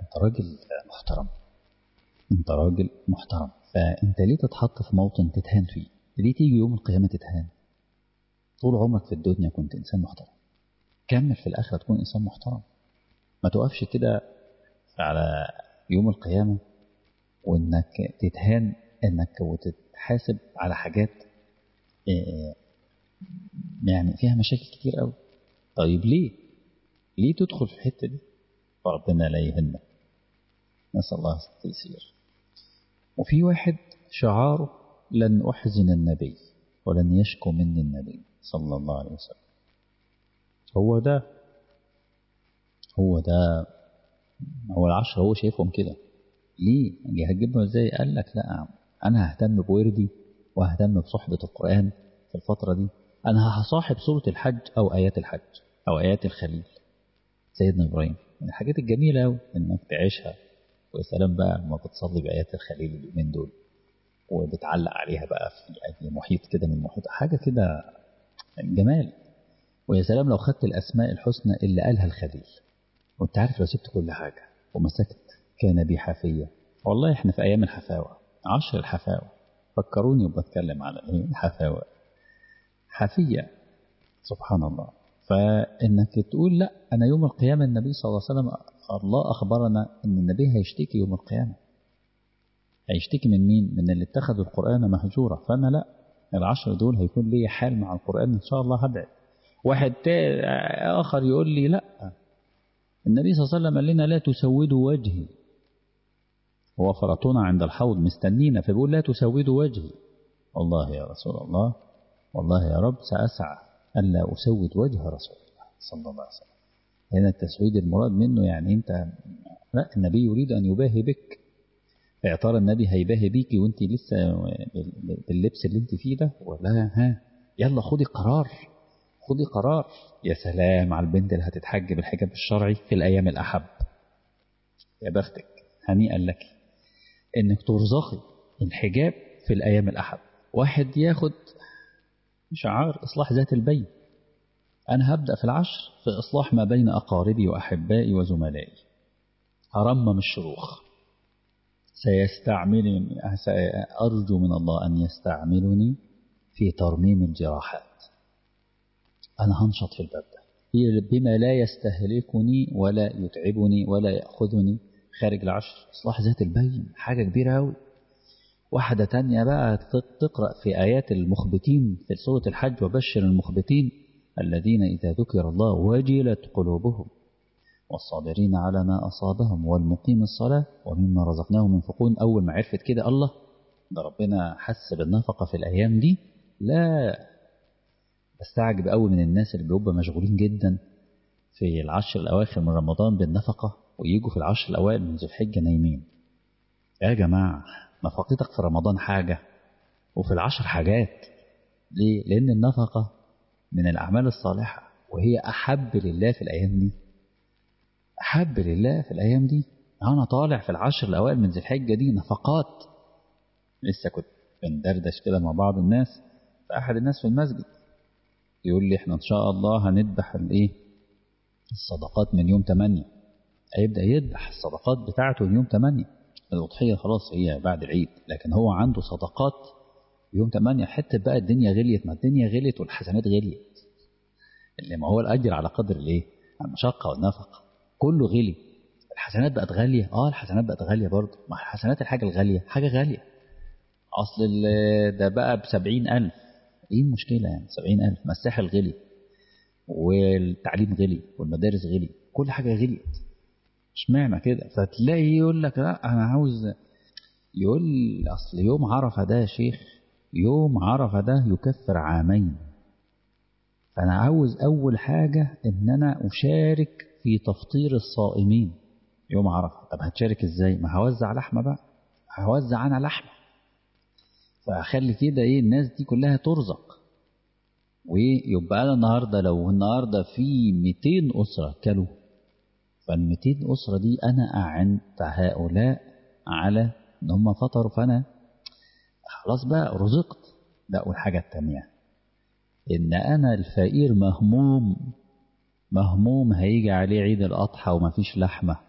انت راجل محترم انت راجل محترم فانت ليه تتحط في موطن تتهان فيه ليه تيجي يوم القيامة تتهان طول عمرك في الدنيا كنت إنسان محترم كمل في الآخرة تكون إنسان محترم ما توقفش كده على يوم القيامة وإنك تتهان إنك وتتحاسب على حاجات يعني فيها مشاكل كتير قوي طيب ليه ليه تدخل في الحتة دي فربنا لا يهنا نسأل الله التيسير وفي واحد شعاره لن أحزن النبي ولن يشكو مني النبي صلى الله عليه وسلم هو ده هو ده هو العشرة هو شايفهم كده ليه هتجيبهم ازاي قال لك لا انا ههتم بوردي وههتم بصحبة القرآن في الفترة دي انا هصاحب سورة الحج او ايات الحج او ايات الخليل سيدنا ابراهيم من الحاجات الجميلة قوي انك تعيشها ويا سلام بقى لما بتصلي بآيات الخليل اليومين دول وبتعلق عليها بقى في أي محيط كده من محيط حاجة كده جمال ويا سلام لو خدت الأسماء الحسنى اللي قالها الخليل وانت عارف لو سبت كل حاجة ومسكت كان بي حافية والله احنا في أيام الحفاوة عشر الحفاوة فكروني وبتكلم على ايه الحفاوة حافية سبحان الله فإنك تقول لا أنا يوم القيامة النبي صلى الله عليه وسلم الله أخبرنا أن النبي هيشتكي يوم القيامة هيشتكي من مين؟ من اللي اتخذوا القرآن مهجورا فأنا لا العشر دول هيكون لي حال مع القرآن إن شاء الله هبعد واحد آخر يقول لي لا النبي صلى الله عليه وسلم قال لنا لا تسودوا وجهي هو فرطنا عند الحوض مستنينا فبيقول لا تسودوا وجهي والله يا رسول الله والله يا رب سأسعى ألا أسود وجه رسول الله صلى الله عليه وسلم هنا التسويد المراد منه يعني أنت لا النبي يريد أن يباهي بك اعتار النبي هيباهي بيكي وانت لسه باللبس اللي انت فيه ده ولا ها يلا خدي قرار خدي قرار يا سلام على البنت اللي هتتحجب الحجاب الشرعي في الأيام الأحب يا بختك هنيئا لك انك ترزقي الحجاب في الأيام الأحب واحد ياخد شعار إصلاح ذات البين أنا هبدأ في العشر في إصلاح ما بين أقاربي وأحبائي وزملائي هرمم الشروخ سيستعملني أرجو من الله أن يستعملني في ترميم الجراحات أنا هنشط في الباب ده بما لا يستهلكني ولا يتعبني ولا يأخذني خارج العشر إصلاح ذات البين حاجة كبيرة أوي واحدة تانية بقى تقرأ في آيات المخبتين في سورة الحج وبشر المخبتين الذين إذا ذكر الله وجلت قلوبهم والصابرين على ما أصابهم والمقيم الصلاة ومما رزقناهم ينفقون أول ما عرفت كده الله ده ربنا حس بالنفقة في الأيام دي لا بستعجب قوي من الناس اللي بيبقوا مشغولين جدا في العشر الأواخر من رمضان بالنفقة ويجوا في العشر الأوائل من ذي الحجة نايمين يا جماعة نفقتك في رمضان حاجة وفي العشر حاجات ليه؟ لأن النفقة من الأعمال الصالحة وهي أحب لله في الأيام دي أحب لله في الأيام دي أنا طالع في العشر الأوائل من ذي الحجة دي نفقات لسه كنت بندردش كده مع بعض الناس فأحد الناس في المسجد يقول لي احنا إن شاء الله هنذبح الإيه الصدقات من يوم 8 هيبدأ يذبح الصدقات بتاعته من يوم 8 الأضحية خلاص هي بعد العيد لكن هو عنده صدقات يوم 8 حتى بقى الدنيا غليت ما الدنيا غليت والحسنات غليت اللي ما هو الأجر على قدر الإيه المشقة والنفقة كله غلي الحسنات بقت غالية اه الحسنات بقت غالية برضه ما الحسنات الحاجة الغالية حاجة غالية أصل ده بقى بسبعين ألف إيه المشكلة يعني سبعين ألف ما الساحل غلي والتعليم غلي والمدارس غلي كل حاجة غليت اشمعنى كده فتلاقي يقول لك لا أنا عاوز يقول أصل يوم عرفة ده يا شيخ يوم عرفة ده يكفر عامين فأنا عاوز أول حاجة إن أنا أشارك في تفطير الصائمين يوم عرفة طب هتشارك إزاي ما هوزع لحمة بقى هوزع أنا لحمة فأخلي كده إيه الناس دي كلها ترزق ويبقى أنا النهاردة لو النهاردة في 200 أسرة كلوا فال 200 أسرة دي أنا أعنت هؤلاء على إن هم فطروا فأنا خلاص بقى رزقت لا والحاجة التانية إن أنا الفقير مهموم مهموم هيجي عليه عيد الأضحى ومفيش لحمة